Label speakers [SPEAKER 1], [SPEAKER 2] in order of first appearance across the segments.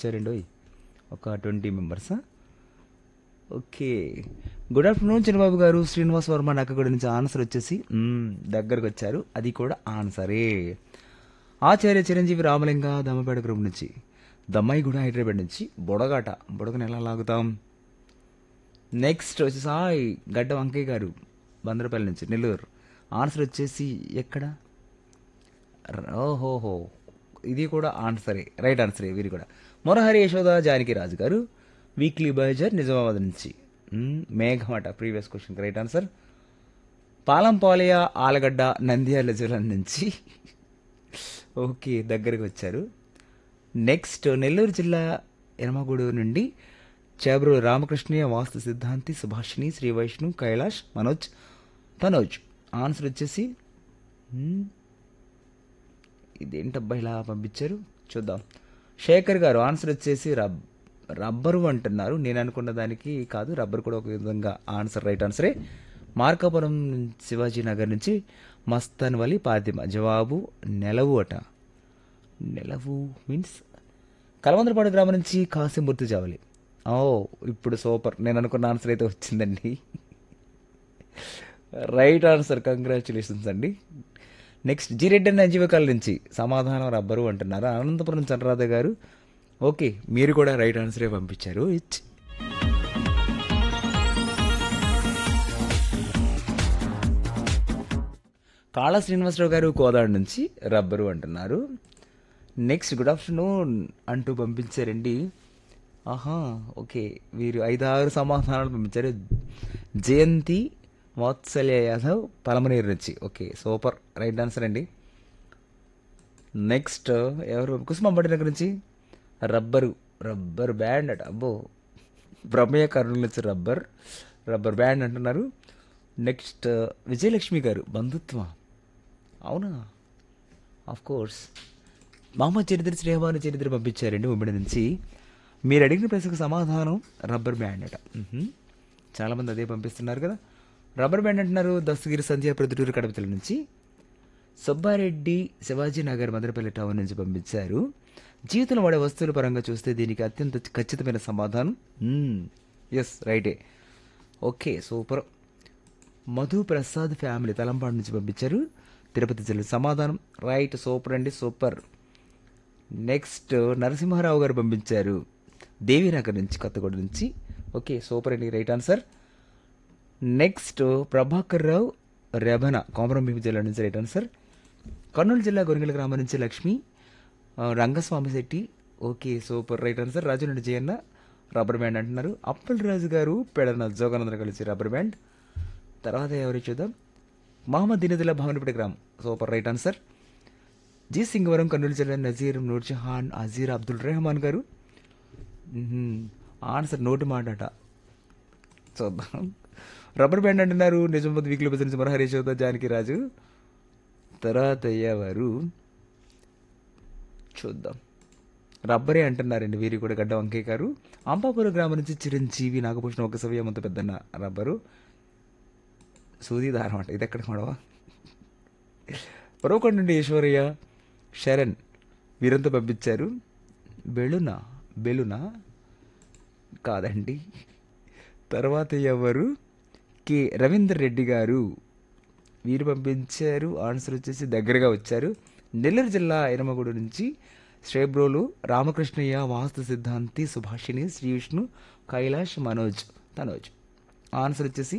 [SPEAKER 1] వచ్చారండి ఓయ్ ఒక ట్వంటీ మెంబర్సా okay good afternoon Chinnababu garu Srinivas Varma Nakkaguda నుంచి ఆన్సర్ వచ్చేసి మ్మ్, దగ్గరకు వచ్చారు అది కూడా ఆన్సరే ఆచార్య చిరంజీవి రామలింగ దమ్మపేట గ్రూప్ నుంచి దమ్మాయిగూడ హైదరాబాద్ నుంచి బుడగాట బుడగను ఎలా లాగుతాం నెక్స్ట్ వచ్చి సాయ్ గడ్డ వంకయ్య గారు బందరపల్లి నుంచి నెల్లూరు ఆన్సర్ వచ్చేసి ఎక్కడ ర- ఓహోహో ఇది కూడా ఆన్సరే రైట్ ఆన్సరే వీరి కూడా మొరహరి యశోద జానకి రాజు గారు వీక్లీ బజర్ నిజామాబాద్ నుంచి మ్మ్, మేఘమట ప్రీవియస్ క్వశ్చన్ రైట్ ఆన్సర్ పాలంపాలయ ఆలగడ్డ నంద్యాల జిల్లా నుంచి ఓకే దగ్గరికి వచ్చారు నెక్స్ట్ నెల్లూరు జిల్లా ఎనమగూడు నుండి చేబ్రు రామకృష్ణయ్య వాస్తు సిద్ధాంతి సుభాషిణి శ్రీ వైష్ణు కైలాష్ మనోజ్ తనోజ్ ఆన్సర్ వచ్చేసి మ్మ్, ఇదేంటబ్బా ఇలా పంపించారు చూద్దాం శేఖర్ గారు ఆన్సర్ వచ్చేసి రబ్ రబ్బరు అంటున్నారు నేను అనుకున్న దానికి కాదు రబ్బర్ కూడా ఒక విధంగా ఆన్సర్ రైట్ ఆన్సరే మార్కాపురం శివాజీ నగర్ నుంచి మస్తాన్ వలి పాతిమ జవాబు నెలవు అట నెలవు మీన్స్ కలవందరపాడు గ్రామం నుంచి కాసింబుర్తి జావలి ఓ ఇప్పుడు సూపర్ నేను అనుకున్న ఆన్సర్ అయితే వచ్చిందండి రైట్ ఆన్సర్ కంగ్రాచులేషన్స్ అండి నెక్స్ట్ జిరెడ్డి అన్న జీవకాల నుంచి సమాధానం రబ్బరు అంటున్నారు అనంతపురం చంద్రరాధ గారు ఓకే మీరు కూడా రైట్ ఆన్సరే పంపించారు ఇచ్ కాళ శ్రీనివాసరావు గారు కోదాడు నుంచి రబ్బరు అంటున్నారు నెక్స్ట్ గుడ్ ఆఫ్టర్నూన్ అంటూ పంపించారండి ఆహా ఓకే వీరు ఐదారు సమాధానాలు పంపించారు జయంతి వాత్సల్య యాదవ్ పలమనేరు నుంచి ఓకే సూపర్ రైట్ ఆన్సర్ అండి నెక్స్ట్ ఎవరు కుసుమంబడి దగ్గర నుంచి రబ్బరు రబ్బర్ బ్యాండ్ అట అబ్బో బ్రహ్మయ్య కర్నూలు నుంచి రబ్బర్ రబ్బర్ బ్యాండ్ అంటున్నారు నెక్స్ట్ విజయలక్ష్మి గారు బంధుత్వం అవునా ఆఫ్ కోర్స్ మామ చరిత్ర శ్రీహమాను చరిత్ర పంపించారండి ఉమ్మడి నుంచి మీరు అడిగిన ప్రశ్నకు సమాధానం రబ్బర్ బ్యాండ్ అట మ్హూ. చాలామంది అదే పంపిస్తున్నారు కదా రబ్బర్ బ్యాండ్ అంటున్నారు దస్తగిరి సంధ్య ప్రొద్దుటూరు కడపతల నుంచి సుబ్బారెడ్డి శివాజీ నగర్ మదనపల్లి టౌన్ నుంచి పంపించారు జీవితంలో వాడే వస్తువుల పరంగా చూస్తే దీనికి అత్యంత ఖచ్చితమైన సమాధానం ఎస్ రైటే okay super Madhu Prasad family Thalampadu నుంచి పంపించారు తిరుపతి జిల్లా సమాధానం రైట్ సూపర్ అండి సూపర్ నెక్స్ట్ నరసింహారావు గారు పంపించారు దేవీనగర్ నుంచి కొత్తగూడ నుంచి ఓకే సూపర్ అండి right answer next Prabhakar Rao రెబన కోమరంభీం జిల్లా నుంచి రైట్ ఆన్సర్ కర్నూలు జిల్లా గొరిగల గ్రామం నుంచి లక్ష్మి ఆ, Rangaswamy Shetty okay super right answer Raju నుండి జయన్న రబ్బర్ బ్యాండ్ అంటున్నారు అప్పల్ రాజు గారు పెడన జోగానందరం కలిసి రబ్బర్ బ్యాండ్ తర్వాత ఎవరు చూద్దాం మహమ్మద్ దినదుల్లా భవనపేట గ్రామం super right answer G Singavaram Kurnool జిల్లా నజీర్ నూర్జహాన్ అజీర్ అబ్దుల్ రెహమాన్ గారు మ్మ్. ఆన్సర్ నోటి మాట అట చూద్దాం రబ్బర్ బ్యాండ్ అంటున్నారు నిజామాబాద్ వీక్లీ బస్ నుంచి మరహరి చౌద జానకి రాజు తర్వాత ఎవరు చూద్దాం రబ్బరే అంటున్నారండి వీరి కూడా గడ్డ వంకయ్య గారు అంబాపురం గ్రామం నుంచి చిరంజీవి నాగభూషణం ఒక సవ్య మొత్తం పెద్దన్న రబ్బరు సూది దారం అంట ఇది ఎక్కడ గొడవ పరోకొండ నుండి ఈశ్వరయ్య శరణ్ వీరంతా పంపించారు బెలునా బెలునా కాదండి తర్వాత ఎవరు కె రవీందర్ రెడ్డి గారు వీరు పంపించారు ఆన్సర్ వచ్చేసి దగ్గరగా వచ్చారు నెల్లూరు జిల్లా ఎనమగూడు నుంచి శ్రేబ్రోలు రామకృష్ణయ్య వాస్తు సిద్ధాంతి సుభాషిణి శ్రీ విష్ణు కైలాష్ మనోజ్ తనోజ్ ఆన్సర్ వచ్చేసి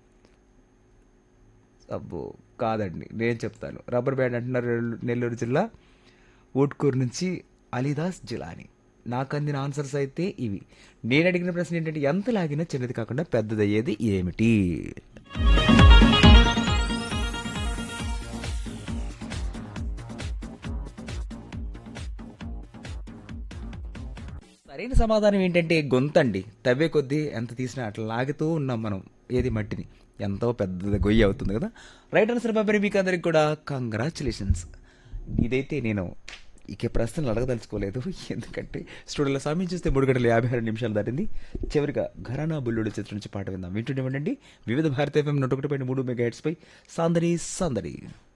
[SPEAKER 1] అబ్బో కాదండి నేను చెప్తాను రబ్బర్ బ్యాండ్ అంటున్నారు నెల్లూరు జిల్లా ఊట్కూరు నుంచి అలీదాస్ జిలాని నాకు అందిన ఆన్సర్స్ అయితే ఇవి నేను అడిగిన ప్రశ్న ఏంటంటే ఎంత లాగినా చిన్నది కాకుండా పెద్దదయ్యేది ఏమిటి సరైన సమాధానం ఏంటంటే గొంతండి తవ్వే కొద్దీ ఎంత తీసినా అట్లా లాగుతూ ఉన్నాం మనం ఏది మట్టిని ఎంతో పెద్ద గొయ్యి అవుతుంది కదా రైట్ ఆన్సర్ పంపిణీ మీకు అందరికి కూడా కంగ్రాచులేషన్స్ ఇదైతే నేను ఇక ప్రశ్నలు అడగదలుచుకోలేదు ఎందుకంటే స్టూడియోలో సమయం చూస్తే మూడు గంటల యాభై ఆరు నిమిషాలు దాటింది చివరిగా ఘరానా బుల్లుడు చిత్రం నుంచి పాట విందాం వింటుండే వివిధ భారత ఎఫ్ఎం నూట ఒకటి పాయింట్ మూడు మెగా హెడ్స్ పై సాందరి సాందరి